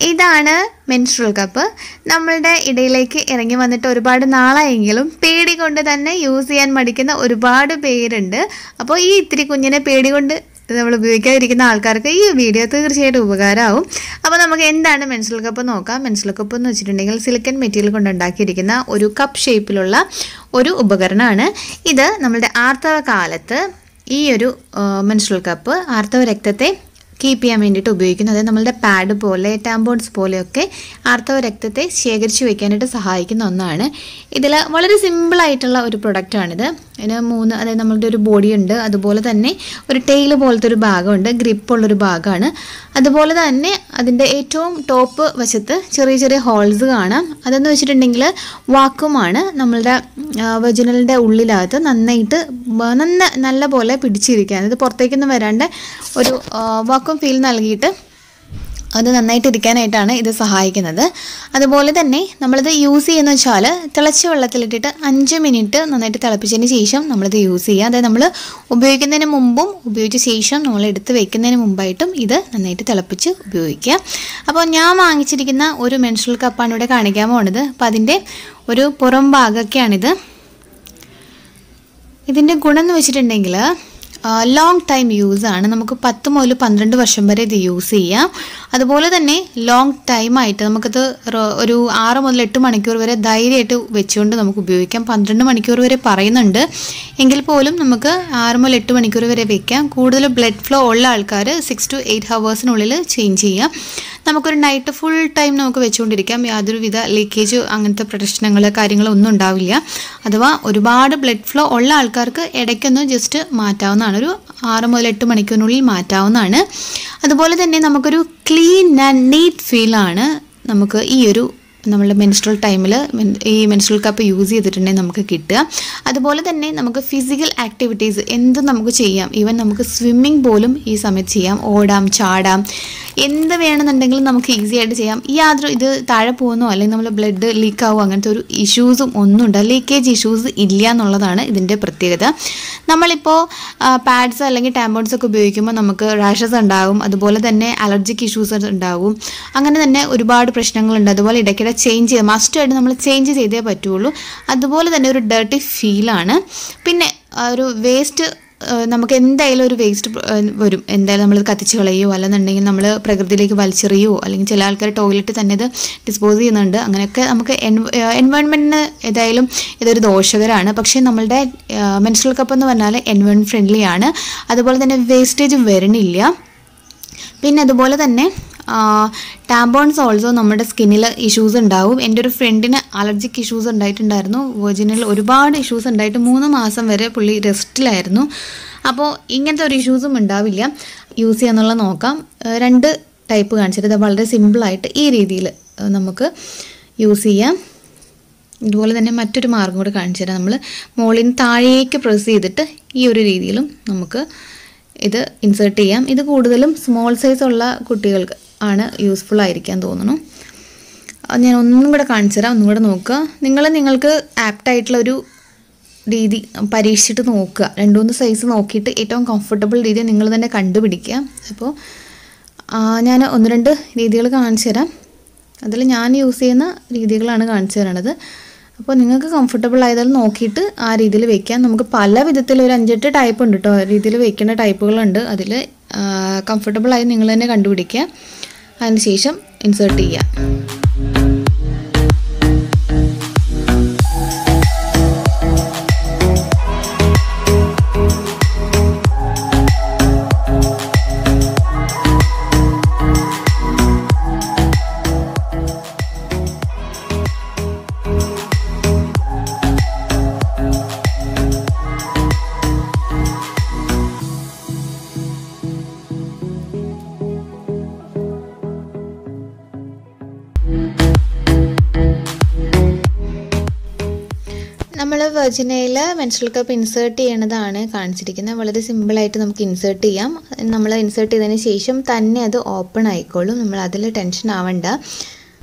ഇതാണ് menstrual cup നമ്മളുടെ ഇടയിലേക്ക് ഇറങ്ങി വന്നിട്ട് ഒരുപാട് നാളായെങ്കിലും പേടി കൊണ്ട് തന്നെ യൂസ് ചെയ്യാൻ മടിക്കുന്ന ഒരുപാട് പേരുണ്ട് അപ്പോൾ ഈ ഇത്തിരി കുഞ്ഞിനെ പേടി കൊണ്ട് നമ്മൾ ഉപയോഗിക്കാതിരിക്കുന്ന ആൾക്കാർക്ക് ഈ വീഡിയോ തീർച്ചയായിട്ടും ഉപകാരമാവും അപ്പോൾ നമുക്ക് എന്താണ് മെൻസ്ട്രൽ കപ്പ് നോക്കാം മെൻസ്ട്രൽ കപ്പ് എന്ന് വെച്ചിട്ടുണ്ടെങ്കിൽ സിലിക്കൺ മെറ്റീരിയൽ കൊണ്ട് ഉണ്ടാക്കിയിരിക്കുന്ന ഒരു കപ്പ് ഷേപ്പിലുള്ള ഒരു ഉപകരണമാണ് ഇത് നമ്മുടെ ആർത്തവ കാലത്ത് ഈ ഒരു മെൻസ്ട്രൽ കപ്പ് ആർത്തവ രക്തത്തെ കീപ്പ് ചെയ്യാൻ വേണ്ടിയിട്ട് ഉപയോഗിക്കുന്നത് അതായത് നമ്മളുടെ പാഡ് പോലെ ടാമ്പോൺസ് പോലെയൊക്കെ ആർത്തവ രക്തത്തെ ശേഖരിച്ച് വെക്കാനായിട്ട് സഹായിക്കുന്ന ഒന്നാണ് ഇതിൽ വളരെ സിമ്പിളായിട്ടുള്ള ഒരു പ്രൊഡക്റ്റാണിത് ഇതിന് മൂന്ന് അതായത് നമ്മളുടെ ഒരു ബോഡി ഉണ്ട് അതുപോലെ തന്നെ ഒരു ടെയിൽ പോലത്തെ ഒരു ഭാഗമുണ്ട് ഗ്രിപ്പുള്ളൊരു ഭാഗമാണ് അതുപോലെ തന്നെ അതിൻ്റെ ഏറ്റവും ടോപ്പ് വശത്ത് ചെറിയ ചെറിയ ഹോൾസ് കാണാം അതെന്ന് വെച്ചിട്ടുണ്ടെങ്കിൽ വാക്കുമാണ് നമ്മളുടെ വെജിനലിൻ്റെ ഉള്ളിനകത്ത് നന്നായിട്ട് ബ- നന്ന നല്ല പോലെ പിടിച്ചിരിക്കാൻ ഇത് പുറത്തേക്കൊന്നും വരാണ്ട് ഒരു വാക്വം ഫീൽ നൽകിയിട്ട് അത് നന്നായിട്ട് ഇരിക്കാനായിട്ടാണ് ഇത് സഹായിക്കുന്നത് അതുപോലെ തന്നെ നമ്മളിത് യൂസ് ചെയ്യുന്ന വെച്ചാൽ തിളച്ച വെള്ളത്തിലിട്ടിട്ട് അഞ്ച് മിനിറ്റ് നന്നായിട്ട് തിളപ്പിച്ചതിന് ശേഷം നമ്മളിത് യൂസ് ചെയ്യുക അതായത് നമ്മൾ ഉപയോഗിക്കുന്നതിന് മുമ്പും ഉപയോഗിച്ച ശേഷം നമ്മൾ എടുത്ത് വെക്കുന്നതിന് മുമ്പായിട്ടും ഇത് നന്നായിട്ട് തിളപ്പിച്ച് ഉപയോഗിക്കുക അപ്പോൾ ഞാൻ വാങ്ങിച്ചിരിക്കുന്ന ഒരു മെൻസ്ട്രൽ കപ്പാണ് ഇവിടെ കാണിക്കാൻ പോകുന്നത് അപ്പോൾ അതിൻ്റെ ഒരു പുറം ഭാഗമൊക്കെയാണിത് ഇതിൻ്റെ ഗുണം എന്ന് വെച്ചിട്ടുണ്ടെങ്കിൽ ലോങ് ടൈം യൂസ് ആണ് നമുക്ക് പത്ത് മുതൽ പന്ത്രണ്ട് വർഷം വരെ ഇത് യൂസ് ചെയ്യാം അതുപോലെ തന്നെ ലോങ് ടൈമായിട്ട് നമുക്കിത് റോ- ഒരു ആറ് മുതൽ എട്ട് മണിക്കൂർ വരെ ധൈര്യമായിട്ട് വെച്ചുകൊണ്ട് നമുക്ക് ഉപയോഗിക്കാം പന്ത്രണ്ട് മണിക്കൂർ വരെ പറയുന്നുണ്ട് എങ്കിൽ പോലും നമുക്ക് ആറ് മുതൽ എട്ട് മണിക്കൂർ വരെ വെക്കാം കൂടുതൽ ബ്ലഡ് ഫ്ലോ ഉള്ള ആൾക്കാർ സിക്സ് ടു എയ്റ്റ് ഹവേഴ്സിനുള്ളിൽ ചേഞ്ച് ചെയ്യാം നമുക്കൊരു നൈറ്റ് ഫുൾ ടൈം നമുക്ക് വെച്ചുകൊണ്ടിരിക്കാം യാതൊരുവിധ ലീക്കേജ് അങ്ങനത്തെ പ്രശ്നങ്ങൾ കാര്യങ്ങളൊന്നും ഉണ്ടാവില്ല അഥവാ ഒരുപാട് ബ്ലഡ് ഫ്ലോ ഉള്ള ആൾക്കാർക്ക് ഇടയ്ക്കൊന്ന് ജസ്റ്റ് മാറ്റാവുന്നതാണ് ഒരു ആറ് മുതൽ എട്ട് മണിക്കൂറിനുള്ളിൽ മാറ്റാവുന്നതാണ് അതുപോലെ തന്നെ നമുക്കൊരു ക്ലീൻ ആൻഡ് നീറ്റ് ഫീലാണ് നമുക്ക് ഈ ഒരു നമ്മളുടെ മെൻസ്ട്രൽ ടൈമിൽ ഈ മെൻസ്ട്രൽ കപ്പ് യൂസ് ചെയ്തിട്ടുണ്ടെങ്കിൽ നമുക്ക് കിട്ടുക അതുപോലെ തന്നെ നമുക്ക് ഫിസിക്കൽ ആക്ടിവിറ്റീസ് എന്തും നമുക്ക് ചെയ്യാം ഈവൻ നമുക്ക് സ്വിമ്മിങ് പോലും ഈ സമയത്ത് ചെയ്യാം ഓടാം ചാടാം എന്ത് വേണമെന്നുണ്ടെങ്കിലും നമുക്ക് ഈസി ആയിട്ട് ചെയ്യാം ഈ യാതൊരു ഇത് താഴെ പോകുന്നോ അല്ലെങ്കിൽ നമ്മൾ ബ്ലഡ് ലീക്ക് ആവുമോ അങ്ങനത്തെ ഒരു ഇഷ്യൂസും ഒന്നും ഉണ്ട് ലീക്കേജ് ഇഷ്യൂസ് ഇല്ല എന്നുള്ളതാണ് ഇതിൻ്റെ പ്രത്യേകത നമ്മളിപ്പോൾ പാഡ്സ് അല്ലെങ്കിൽ ടാമ്പോൺസ് ഒക്കെ ഉപയോഗിക്കുമ്പോൾ നമുക്ക് റാഷസ് ഉണ്ടാകും അതുപോലെ തന്നെ അലർജിക് ഇഷ്യൂസ് ഉണ്ടാകും അങ്ങനെ തന്നെ ഒരുപാട് പ്രശ്നങ്ങളുണ്ട് അതുപോലെ ഇടയ്ക്കിടെ ചേഞ്ച് ചെയ്ത് മസ്റ്റായിട്ട് നമ്മൾ ചേഞ്ച് ചെയ്തേ പറ്റുള്ളൂ അതുപോലെ തന്നെ ഒരു ഡേർട്ടി ഫീലാണ് പിന്നെ ആ ഒരു വേസ്റ്റ് നമുക്ക് എന്തായാലും ഒരു വേസ്റ്റ് വരും എന്തായാലും നമ്മൾ കത്തിച്ച് കളയോ അല്ലെന്നുണ്ടെങ്കിൽ നമ്മൾ പ്രകൃതിയിലേക്ക് വലിച്ചെറിയോ അല്ലെങ്കിൽ ചില ആൾക്കാർ ടോയ്ലറ്റ് തന്നെ ഇത് ഡിസ്പോസ് ചെയ്യുന്നുണ്ട് അങ്ങനെയൊക്കെ നമുക്ക് എൻവയോൺമെൻറ്റിന് ഏതായാലും ഇതൊരു ദോഷകരമാണ് പക്ഷേ നമ്മളുടെ മെൻസ്ട്രൽ കപ്പ് എന്ന് പറഞ്ഞാൽ എൻവയോൺ ഫ്രണ്ട്ലി ആണ് അതുപോലെ തന്നെ വേസ്റ്റേജ് വരണില്ല പിന്നെ അതുപോലെ തന്നെ ടാമ്പോൺസ് ഓൾസോ നമ്മുടെ സ്കിന്നിൽ ഇഷ്യൂസ് ഉണ്ടാവും എൻ്റെ ഒരു ഫ്രണ്ടിന് അലർജിക് ഇഷ്യൂസ് ഉണ്ടായിട്ടുണ്ടായിരുന്നു വെർജിനിൽ ഒരുപാട് ഇഷ്യൂസ് ഉണ്ടായിട്ട് മൂന്ന് മാസം വരെ പുള്ളി റെസ്റ്റിലായിരുന്നു അപ്പോൾ ഇങ്ങനത്തെ ഒരു ഇഷ്യൂസും ഉണ്ടാവില്ല യൂസ് ചെയ്യാന്നുള്ള നോക്കാം ഏഹ് രണ്ട് ടൈപ്പ് കാണിച്ചിട്ട് ഇത് വളരെ സിമ്പിളായിട്ട് ഈ രീതിയിൽ നമുക്ക് യൂസ് ചെയ്യാം ഇതുപോലെ തന്നെ മറ്റൊരു മാർഗം കൂടെ കാണിച്ചു തരാം നമ്മൾ മുകളിൽ നിന്ന് താഴേക്ക് പ്രസ് ചെയ്തിട്ട് ഈ ഒരു രീതിയിലും നമുക്ക് ഇത് ഇൻസേർട്ട് ചെയ്യാം ഇത് കൂടുതലും സ്മോൾ സൈസ് ഉള്ള കുട്ടികൾക്ക് ആണ് യൂസ്ഫുൾ ആയിരിക്കാൻ തോന്നുന്നു അത് ഞാൻ ഒന്നും കൂടെ കാണിച്ചു തരാം ഒന്നും കൂടെ നോക്കുക നിങ്ങൾ നിങ്ങൾക്ക് ആപ്റ്റായിട്ടുള്ള ഒരു രീതി പരീക്ഷിച്ചിട്ട് നോക്കുക രണ്ട് മൂന്ന് സൈസ് നോക്കിയിട്ട് ഏറ്റവും കംഫർട്ടബിൾ രീതി നിങ്ങൾ തന്നെ കണ്ടുപിടിക്കുക അപ്പോൾ ഞാൻ ഒന്ന് രണ്ട് രീതികൾ കാണിച്ചു തരാം അതിൽ ഞാൻ യൂസ് ചെയ്യുന്ന രീതികളാണ് കാണിച്ചു തരണത് അപ്പോൾ നിങ്ങൾക്ക് കംഫർട്ടബിൾ ആയതിൽ നോക്കിയിട്ട് ആ രീതിയിൽ വെക്കാം നമുക്ക് പല വിധത്തിൽ ഒരു അഞ്ചെട്ട് ടൈപ്പ് ഉണ്ട് കേട്ടോ രീതിയിൽ വെക്കുന്ന ടൈപ്പുകളുണ്ട് അതിൽ കംഫർട്ടബിൾ ആയി നിങ്ങൾ തന്നെ കണ്ടുപിടിക്കുക അതിന് ശേഷം ഇൻസേർട്ട് ചെയ്യുക നമ്മൾ വെർജിനയിൽ മെൻസ്ട്രൽ കപ്പ് ഇൻസേർട്ട് ചെയ്യണതാണ് കാണിച്ചിരിക്കുന്നത് വളരെ സിമ്പിളായിട്ട് നമുക്ക് ഇൻസേർട്ട് ചെയ്യാം നമ്മൾ ഇൻസേർട്ട് ചെയ്തതിന് ശേഷം തന്നെ അത് ഓപ്പൺ ആയിക്കോളും നമ്മൾ അതിൽ ടെൻഷൻ ആവണ്ട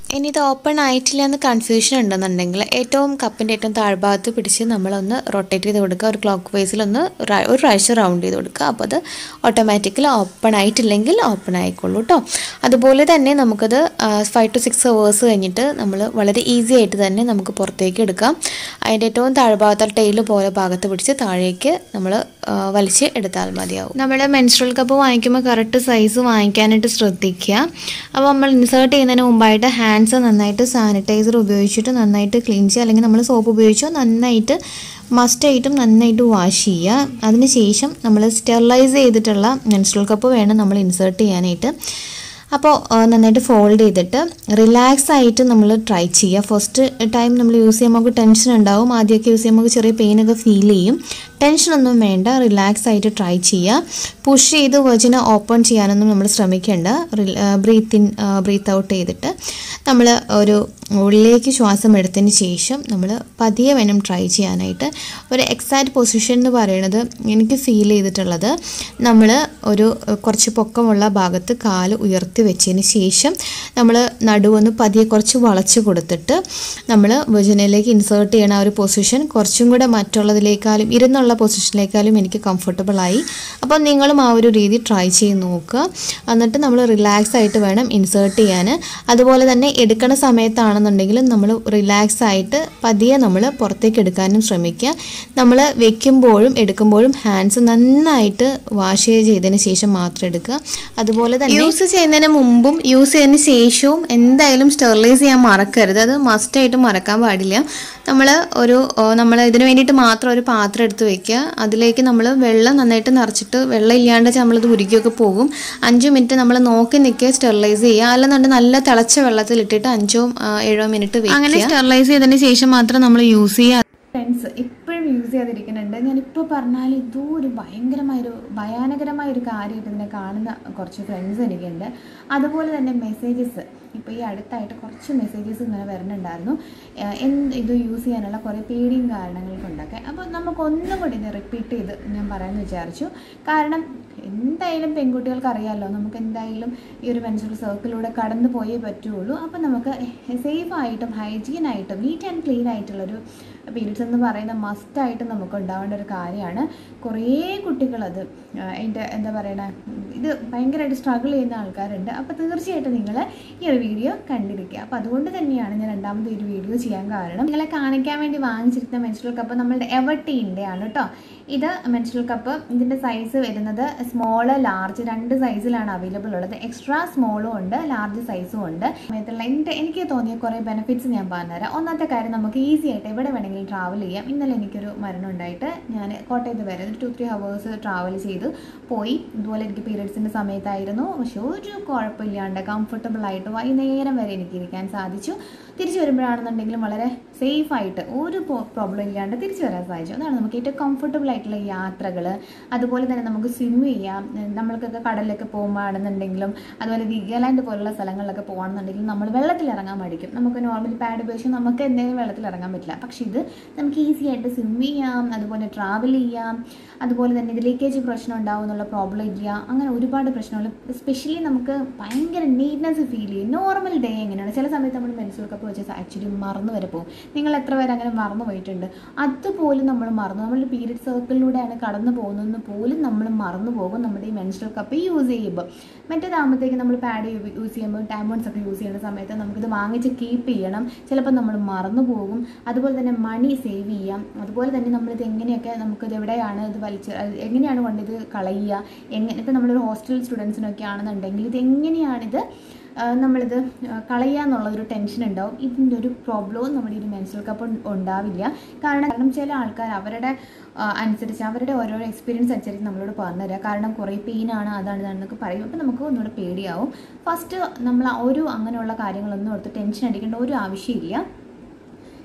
ഇനി ഇത് ഓപ്പൺ ആയിട്ടില്ല എന്ന് കൺഫ്യൂഷൻ ഉണ്ടെന്നുണ്ടെങ്കിൽ ഏറ്റവും കപ്പിൻ്റെ ഏറ്റവും താഴ്ഭാഗത്ത് പിടിച്ച് നമ്മളൊന്ന് റൊട്ടേറ്റ് ചെയ്ത് കൊടുക്കുക ഒരു ക്ലോക്ക് വൈസിലൊന്ന് ഒരു പ്രാവശ്യം റൗണ്ട് ചെയ്ത് കൊടുക്കുക അപ്പോൾ അത് ഓട്ടോമാറ്റിക്കലി ഓപ്പൺ ആയിട്ടില്ലെങ്കിൽ ഓപ്പൺ ആയിക്കോളൂ കേട്ടോ അതുപോലെ തന്നെ നമുക്കത് ഫൈവ് ടു സിക്സ് അവേഴ്സ് കഴിഞ്ഞിട്ട് നമ്മൾ വളരെ ഈസി ആയിട്ട് തന്നെ നമുക്ക് പുറത്തേക്ക് എടുക്കാം അതിൻ്റെ ഏറ്റവും താഴ്ഭാഗത്ത് ടെയിൽ പോലെ ഭാഗത്ത് പിടിച്ച് താഴേക്ക് നമ്മൾ വലിച്ച് എടുത്താൽ മതിയാവും നമ്മൾ മെൻസ്ട്രൽ കപ്പ് വാങ്ങിക്കുമ്പോൾ കറക്റ്റ് സൈസ് വാങ്ങിക്കാനായിട്ട് ശ്രദ്ധിക്കുക അപ്പോൾ നമ്മൾ ഇൻസേർട്ട് ചെയ്യുന്നതിന് മുമ്പായിട്ട് ഹാൻഡ്സ് നന്നായിട്ട് സാനിറ്റൈസർ ഉപയോഗിച്ചിട്ട് നന്നായിട്ട് ക്ലീൻ ചെയ്യുക അല്ലെങ്കിൽ നമ്മൾ സോപ്പ് ഉപയോഗിച്ചോ നന്നായിട്ട് മസ്റ്റായിട്ടും നന്നായിട്ട് വാഷ് ചെയ്യുക അതിനുശേഷം നമ്മൾ സ്റ്റെറിലൈസ് ചെയ്തിട്ടുള്ള മെൻസ്ട്രൽ കപ്പ് വേണം നമ്മൾ ഇൻസേർട്ട് ചെയ്യാനായിട്ട് അപ്പോൾ നന്നായിട്ട് ഫോൾഡ് ചെയ്തിട്ട് റിലാക്സ് ആയിട്ട് നമ്മൾ ട്രൈ ചെയ്യുക ഫസ്റ്റ് ടൈം നമ്മൾ യൂസ് ചെയ്യുമ്പോൾ നമുക്ക് ടെൻഷൻ ഉണ്ടാവും ആദ്യമൊക്കെ യൂസ് ചെയ്യുമ്പോൾ ചെറിയ പെയിനൊക്കെ ഫീൽ ചെയ്യും ടെൻഷനൊന്നും വേണ്ട റിലാക്സ് ആയിട്ട് ട്രൈ ചെയ്യുക പുഷ് ചെയ്ത് വെജിനെ ഓപ്പൺ ചെയ്യാനൊന്നും നമ്മൾ ശ്രമിക്കേണ്ട ബ്രീത്ത് ഇൻ ബ്രീത്ത് ഔട്ട് ചെയ്തിട്ട് നമ്മൾ ഒരു ഉള്ളിലേക്ക് ശ്വാസം എടുത്തതിന് ശേഷം നമ്മൾ പതിയെ വേണം ട്രൈ ചെയ്യാനായിട്ട് ഒരു എക്സാക്റ്റ് പൊസിഷൻ എന്ന് പറയുന്നത് എനിക്ക് ഫീൽ ചെയ്തിട്ടുള്ളത് നമ്മൾ ഒരു കുറച്ച് പൊക്കമുള്ള ഭാഗത്ത് കാല് ഉയർത്തി വെച്ചതിന് ശേഷം നമ്മൾ നടുവൊന്ന് പതിയെ കുറച്ച് വളച്ച് കൊടുത്തിട്ട് നമ്മൾ വജനയിലേക്ക് ഇൻസേർട്ട് ചെയ്യണ ആ ഒരു പൊസിഷൻ കുറച്ചും കൂടെ മറ്റുള്ളതിലേക്കാളും ഇരുന്നുള്ള പൊസിഷനിലേക്കാളും എനിക്ക് കംഫർട്ടബിളായി അപ്പോൾ നിങ്ങളും ആ ഒരു രീതി ട്രൈ ചെയ്ത് നോക്കുക എന്നിട്ട് നമ്മൾ റിലാക്സ് ആയിട്ട് വേണം ഇൻസേർട്ട് ചെയ്യാൻ അതുപോലെ തന്നെ എടുക്കണ സമയത്താണെന്നുണ്ടെങ്കിൽ നമ്മൾ റിലാക്സ് ആയിട്ട് പതിയെ നമ്മൾ പുറത്തേക്ക് എടുക്കാനും ശ്രമിക്കുക നമ്മൾ വെക്കുമ്പോഴും എടുക്കുമ്പോഴും ഹാൻഡ്സ് നന്നായിട്ട് വാഷ് ചെയ്തതിന് ശേഷം മാത്രം എടുക്കുക അതുപോലെ തന്നെ യൂസ് ചെയ്യുന്നതിന് മുമ്പും യൂസ് ചെയ്തതിന് ശേഷവും എന്തായാലും സ്റ്റെറിലൈസ് ചെയ്യാൻ മറക്കരുത് അത് മസ്റ്റായിട്ട് മറക്കാൻ പാടില്ല നമ്മൾ ഒരു നമ്മൾ ഇതിന് വേണ്ടിയിട്ട് മാത്രം ഒരു പാത്രം എടുത്ത് വെക്കുക അതിലേക്ക് നമ്മൾ വെള്ളം നന്നായിട്ട് നിറച്ചിട്ട് വെള്ളം ഇല്ലാണ്ട് നമ്മളത് ഉരുക്കിയൊക്കെ പോകും അഞ്ച് മിനിറ്റ് നമ്മൾ നോക്കി നിൽക്കുക സ്റ്റെറിലൈസ് ചെയ്യുക അല്ലെന്നുണ്ടെങ്കിൽ നല്ല തിളച്ച വെള്ളത്തിൽ ഇട്ടിട്ട് അഞ്ചോ ആ, ഏഴോ മിനിറ്റ് വെക്കുക അങ്ങനെ സ്റ്റെറിലൈസ് ചെയ്തതിന് ശേഷം മാത്രം നമ്മൾ യൂസ് ചെയ്യുക ഫ്രണ്ട്സ് ഇപ്പോഴും യൂസ് ചെയ്തിരിക്കുന്നുണ്ട് ഞാനിപ്പോൾ പറഞ്ഞാൽ ഇതോ ഒരു ഭയങ്കരമായൊരു ഭയാനകരമായ ഒരു കാര്യമായിട്ട് ഇതിനെ കാണുന്ന കുറച്ച് ഫ്രണ്ട്സ് എനിക്കുണ്ട് അതുപോലെ തന്നെ മെസ്സേജസ് ഇപ്പോൾ ഈ അടുത്തായിട്ട് കുറച്ച് മെസ്സേജസ് ഇങ്ങനെ വരുന്നുണ്ടായിരുന്നു ഏഹ് എന്ത് ഇത് യൂസ് ചെയ്യാനുള്ള കുറേ പേടിയും കാരണങ്ങൾ കൊണ്ടൊക്കെ അപ്പോൾ നമുക്കൊന്നും കൂടി ഇത് റിപ്പീറ്റ് ചെയ്ത് ഞാൻ പറയാമെന്ന് വിചാരിച്ചു കാരണം എന്തായാലും പെൺകുട്ടികൾക്ക് അറിയാമല്ലോ നമുക്ക് എന്തായാലും ഈ ഒരു മെൻസുറൽ സർക്കിളിലൂടെ കടന്നു പോയേ പറ്റുള്ളൂ അപ്പോൾ നമുക്ക് സേഫ് ആയിട്ടും ഹൈജീൻ ആയിട്ടും നീറ്റ് ആൻഡ് ക്ലീൻ ആയിട്ടുള്ളൊരു പീരീഡ്സ് എന്ന് പറയുന്ന മസ്റ്റായിട്ട് നമുക്ക് ഉണ്ടാവേണ്ട ഒരു കാര്യമാണ് കുറേ കുട്ടികളത് അതിൻ്റെ എന്താ പറയണ ഇത് ഭയങ്കരമായിട്ട് സ്ട്രഗിൾ ചെയ്യുന്ന ആൾക്കാരുണ്ട് അപ്പോൾ തീർച്ചയായിട്ടും നിങ്ങൾ ഈ ഒരു വീഡിയോ കണ്ടിരിക്കുക അപ്പോൾ അതുകൊണ്ട് തന്നെയാണ് ഞാൻ രണ്ടാമത് ഈ ഒരു വീഡിയോ ചെയ്യാൻ കാരണം നിങ്ങളെ കാണിക്കാൻ വേണ്ടി വാങ്ങിച്ചിരുന്ന മെൻസ്ട്രൽ കപ്പ് നമ്മളുടെ എവർട്ടീൻ്റെ ആണ് കേട്ടോ ഇത് മെൻസ്ട്രൽ കപ്പ് ഇതിൻ്റെ സൈസ് വരുന്നത് സ്മോള് ലാർജ് രണ്ട് സൈസിലാണ് അവൈലബിൾ ഉള്ളത് എക്സ്ട്രാ സ്മോളും ഉണ്ട് ലാർജ് സൈസും ഉണ്ട് സമയത്തുള്ള എൻ്റെ എനിക്ക് തോന്നിയ കുറേ ബെനിഫിറ്റ്സ് ഞാൻ പറഞ്ഞുതരാം ഒന്നാമത്തെ കാര്യം നമുക്ക് ഈസി ആയിട്ട് എവിടെ വേണമെങ്കിലും ട്രാവൽ ചെയ്യാം ഇന്നലെ എനിക്കൊരു മരണം ഉണ്ടായിട്ട് ഞാൻ കോട്ടയത്ത് വരെ ഒരു ടു ത്രീ ഹവേഴ്സ് ട്രാവൽ ചെയ്ത് പോയി ഇതുപോലെ എനിക്ക് പീരിയഡ്സിൻ്റെ സമയത്തായിരുന്നു പക്ഷെ ഒരു കുഴപ്പമില്ലാണ്ട് കംഫർട്ടബിൾ ആയിട്ട് വൈകുന്നേരം വരെ എനിക്ക് ഇരിക്കാൻ സാധിച്ചു തിരിച്ചു വരുമ്പോഴാണെന്നുണ്ടെങ്കിലും വളരെ സേഫ് ആയിട്ട് ഒരു പ്രോബ്ലം ഇല്ലാണ്ട് തിരിച്ചു വരാൻ സാധിച്ചു അതാണ് നമുക്ക് ഏറ്റവും കംഫർട്ടബിൾ ആയിട്ടുള്ള യാത്രകൾ അതുപോലെ തന്നെ നമുക്ക് സ്വിം ചെയ്യാം ഉം, നമ്മൾക്കൊക്കെ കടലിലൊക്കെ പോകുമ്പോഴാണെന്നുണ്ടെങ്കിലും അതുപോലെ വീഗാലാൻഡ് പോലുള്ള സ്ഥലങ്ങളിലൊക്കെ പോകുകയാണെന്നുണ്ടെങ്കിലും നമ്മൾ വെള്ളത്തിൽ ഇറങ്ങാൻ മടിക്കും നമുക്ക് നോർമൽ പാഡ് ഉപയോഗിച്ച് നമുക്ക് എന്തെങ്കിലും വെള്ളത്തിൽ ഇറങ്ങാൻ പറ്റില്ല പക്ഷേ ഇത് നമുക്ക് ഈസി ആയിട്ട് സ്വിം ചെയ്യാം അതുപോലെ ട്രാവൽ ചെയ്യാം അതുപോലെ തന്നെ ഇത് ലീക്കേജ് പ്രശ്നം ഉണ്ടാവും എന്നുള്ള പ്രോബ്ലം ഇല്ല അങ്ങനെ ഒരുപാട് പ്രശ്നങ്ങൾ സ്പെഷ്യലി നമുക്ക് ഭയങ്കര നീറ്റ്നെസ് ഫീൽ ചെയ്യും നോർമൽ ഡേ എങ്ങനെയാണ് ചില സമയത്ത് നമ്മൾ മെൻസുൽ കപ്പ് വെച്ച് ആക്ച്വലി മറന്നു വരെ പോകും നിങ്ങൾ എത്ര പേര് അങ്ങനെ മറന്നു പോയിട്ടുണ്ട് അതുപോലും നമ്മൾ മറന്നു നമ്മൾ പീരിയഡ് സർക്കിളിലൂടെയാണ് കടന്നു പോകുന്നതെന്ന് പോലും നമ്മൾ മറന്നു പോകും നമ്മുടെ ഈ മെൻസ്ട്രൽ കപ്പ് യൂസ് ചെയ്യുമ്പോൾ മറ്റേതാകുമ്പോഴത്തേക്ക് നമ്മൾ പാഡ് യൂസ് ചെയ്യുമ്പോൾ ടാമ്പോൺസ് ഒക്കെ യൂസ് ചെയ്യുന്ന സമയത്ത് നമുക്കിത് വാങ്ങിച്ച് കീപ്പ് ചെയ്യണം ചിലപ്പോൾ നമ്മൾ മറന്നു പോകും അതുപോലെ തന്നെ മണി സേവ് ചെയ്യാം അതുപോലെ തന്നെ നമ്മളിത് എങ്ങനെയൊക്കെ നമുക്കിത് എവിടെയാണ് ഇത് വലിച്ച് അത് എങ്ങനെയാണ് കൊണ്ട് ഇത് കളയുക എങ്ങനെ ഇപ്പം നമ്മളൊരു ഹോസ്റ്റൽ സ്റ്റുഡൻസിനൊക്കെ ആണെന്നുണ്ടെങ്കിൽ ഇത് എങ്ങനെയാണിത് ആ, നമ്മളിത് ആ, കളയുക എന്നുള്ളൊരു ടെൻഷൻ ഉണ്ടാവും ഇതിൻ്റെ ഒരു പ്രോബ്ലവും നമ്മുടെ ഈ ഒരു മെൻസ്ട്രൽ കപ്പ് ഉണ്ടാവില്ല കാരണം കാരണം ചില ആൾക്കാർ അവരുടെ ആ, അനുസരിച്ച് അവരുടെ ഓരോരോ എക്സ്പീരിയൻസ് അനുസരിച്ച് നമ്മളോട് പറഞ്ഞു തരിക കാരണം കുറേ പെയിനാണ് അതാണ് ഇതാണെന്നൊക്കെ പറയും അപ്പോൾ നമുക്ക് ഒന്നുകൂടെ പേടിയാവും ഫസ്റ്റ് നമ്മൾ ആ ഒരു അങ്ങനെയുള്ള കാര്യങ്ങളൊന്നും ഓർത്ത് ടെൻഷൻ അടിക്കേണ്ട ഒരു ആവശ്യമില്ല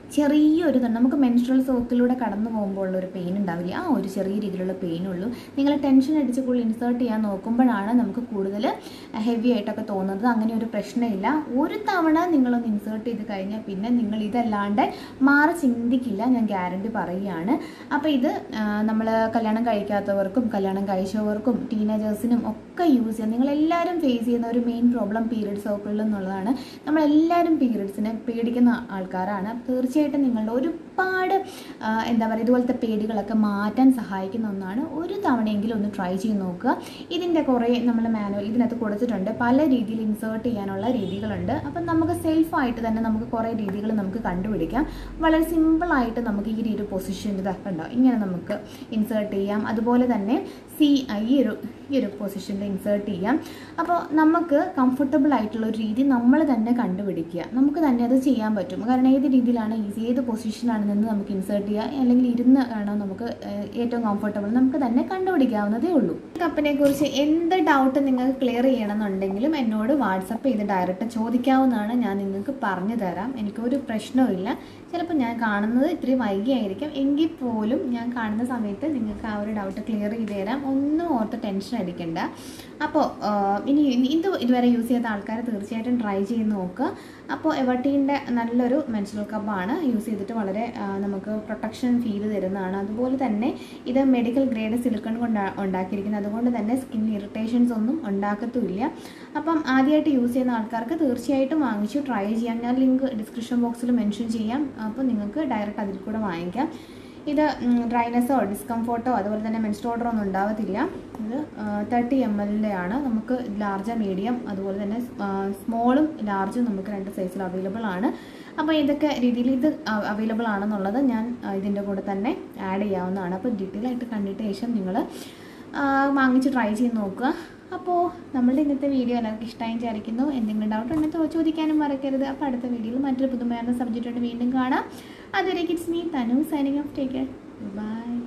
ചെറിയൊരു ഇതുണ്ട് നമുക്ക് മെൻസ്ട്രൽ സോക്കിലൂടെ കടന്നു പോകുമ്പോൾ ഉള്ള ഒരു പെയിൻ ഉണ്ടാവില്ല ആ ഒരു ചെറിയ രീതിയിലുള്ള പെയിൻ ഉള്ളൂ നിങ്ങൾ ടെൻഷൻ അടിച്ച് കൂടുതൽ ഇൻസേർട്ട് ചെയ്യാൻ നോക്കുമ്പോഴാണ് നമുക്ക് കൂടുതൽ ഹെവി ആയിട്ടൊക്കെ തോന്നുന്നത് അങ്ങനെ ഒരു പ്രശ്നമില്ല ഒരു തവണ നിങ്ങളൊന്ന് ഇൻസേർട്ട് ചെയ്ത് കഴിഞ്ഞാൽ പിന്നെ നിങ്ങൾ ഇതല്ലാണ്ട് മാറി ചിന്തിക്കില്ല ഞാൻ ഗ്യാരണ്ടി പറയുകയാണ് അപ്പോൾ ഇത് നമ്മൾ കല്യാണം കഴിക്കാത്തവർക്കും കല്യാണം കഴിച്ചവർക്കും ടീനേജേഴ്സിനും ഒക്കെ യൂസ് ചെയ്യാം നിങ്ങളെല്ലാവരും ഫേസ് ചെയ്യുന്ന ഒരു മെയിൻ പ്രോബ്ലം പീരിയഡ് സർക്കിളിൽ എന്നുള്ളതാണ് നമ്മളെല്ലാവരും പീരിയഡ്സിനെ പേടിക്കുന്ന ആൾക്കാരാണ് തീർച്ചയായിട്ടും നിങ്ങളുടെ ഒരുപാട് ആ, എന്താ പറയുക ഇതുപോലത്തെ പേടികളൊക്കെ മാറ്റാൻ സഹായിക്കുന്ന ഒന്നാണ് ഒരു തവണയെങ്കിലും ഒന്ന് ട്രൈ ചെയ്ത് നോക്കുക ഇതിൻ്റെ കുറേ നമ്മൾ മാനുവൽ ഇതിനകത്ത് കൊടുത്തിട്ടുണ്ട് പല രീതിയിൽ ഇൻസേർട്ട് ചെയ്യാനുള്ള രീതികളുണ്ട് അപ്പം നമുക്ക് സെൽഫായിട്ട് തന്നെ നമുക്ക് കുറേ രീതികൾ നമുക്ക് കണ്ടുപിടിക്കാം വളരെ സിമ്പിളായിട്ട് നമുക്ക് ഈ ഒരു പൊസിഷൻ ഇതൊക്കെ ഉണ്ടോ ഇങ്ങനെ നമുക്ക് ഇൻസേർട്ട് ചെയ്യാം അതുപോലെ തന്നെ സി ഈ ഒരു ഈ ഒരു പൊസിഷനിൽ ഇൻസേർട്ട് ചെയ്യാം അപ്പോൾ നമുക്ക് കംഫർട്ടബിൾ ആയിട്ടുള്ള ഒരു രീതി നമ്മൾ തന്നെ കണ്ടുപിടിക്കുക നമുക്ക് തന്നെ അത് ചെയ്യാൻ പറ്റും കാരണം ഏത് രീതിയിലാണ് ഈസി ഏത് പൊസിഷനാണെന്ന് നമുക്ക് ഇൻസേർട്ട് ചെയ്യുക അല്ലെങ്കിൽ ഇരുന്ന് ആണോ നമുക്ക് ഏഹ്, ഏറ്റവും കംഫർട്ടബിൾ നമുക്ക് തന്നെ കണ്ടുപിടിക്കാവുന്നതേ ഉള്ളൂ കപ്പിനെ കുറിച്ച് എന്ത് ഡൗട്ട് നിങ്ങൾക്ക് ക്ലിയർ ചെയ്യണമെന്നുണ്ടെങ്കിലും എന്നോട് വാട്സപ്പ് ചെയ്ത് ഡയറക്റ്റ് ചോദിക്കാവുന്നതാണ് ഞാൻ നിങ്ങൾക്ക് പറഞ്ഞു തരാം എനിക്കൊരു പ്രശ്നവുമില്ല ചിലപ്പോൾ ഞാൻ കാണുന്നത് ഇത്തിരി വൈകിയായിരിക്കും എങ്കിൽ പോലും ഞാൻ കാണുന്ന സമയത്ത് നിങ്ങൾക്ക് ആ ഒരു ഡൗട്ട് ക്ലിയർ ചെയ്ത് തരാം ഒന്നും ഓർത്ത് ടെൻഷൻ അടിക്കണ്ട അപ്പോൾ ഇനി ഇനി ഇത് ഇതുവരെ യൂസ് ചെയ്ത ആൾക്കാർ തീർച്ചയായിട്ടും ട്രൈ ചെയ്ത് നോക്കുക അപ്പോൾ എവർട്ടീൻ്റെ നല്ലൊരു മെൻസ്ട്രൽ കപ്പാണ് യൂസ് ചെയ്തിട്ട് വളരെ ആ, നമുക്ക് പ്രൊട്ടക്ഷൻ ഫീൽ തരുന്നതാണ് അതുപോലെ തന്നെ ഇത് മെഡിക്കൽ ഗ്രേഡ് സിലിക്കൺ കൊണ്ട് ഉണ്ടാക്കിയിരിക്കുന്നത് അതുകൊണ്ട് തന്നെ സ്കിൻ ഇറിറ്റേഷൻസ് ഒന്നും ഉണ്ടാക്കത്തുമില്ല അപ്പം ആദ്യമായിട്ട് യൂസ് ചെയ്യുന്ന ആൾക്കാർക്ക് തീർച്ചയായിട്ടും വാങ്ങിച്ചു ട്രൈ ചെയ്യാം ഞാൻ ലിങ്ക് ഡിസ്ക്രിപ്ഷൻ ബോക്സിൽ മെൻഷൻ ചെയ്യാം അപ്പോൾ നിങ്ങൾക്ക് ഡയറക്റ്റ് അതിൽ കൂടെ വാങ്ങിക്കാം ഇത് ഡ്രൈനെസ്സോ ഡിസ്കംഫോർട്ടോ അതുപോലെ തന്നെ മെൻസ്ട്രോഡറോ ഒന്നും ഉണ്ടാവത്തില്ല ഇത് തേർട്ടി എം എല്ലിൻ്റെ ആണ് നമുക്ക് ലാർജ് മീഡിയം അതുപോലെ തന്നെ സ്മോളും ലാർജും നമുക്ക് രണ്ട് സൈസിൽ അവൈലബിൾ ആണ് അപ്പോൾ ഇതൊക്കെ രീതിയിൽ ഇത് അവൈലബിൾ ആണെന്നുള്ളത് ഞാൻ ആ, ഇതിൻ്റെ കൂടെ തന്നെ ആഡ് ചെയ്യാവുന്നതാണ് അപ്പോൾ ഡീറ്റെയിൽ ആയിട്ട് കണ്ടിട്ട് ശേഷം നിങ്ങൾ വാങ്ങിച്ച് ട്രൈ ചെയ്ത് നോക്കുക അപ്പോൾ നമ്മളുടെ ഇന്നത്തെ വീഡിയോ എല്ലാവർക്കും ഇഷ്ടമായി വിചാരിക്കുന്നു എന്തെങ്കിലും ഡൗട്ട് ഉണ്ടെങ്കിൽ ചോദിക്കാനും മറക്കരുത് അപ്പോൾ അടുത്ത വീഡിയോയിൽ മറ്റൊരു പുതുമയാർന്ന സബ്ജക്റ്റായിട്ട് വീണ്ടും കാണാം അതുവരെ it's me Tanu signing off take care by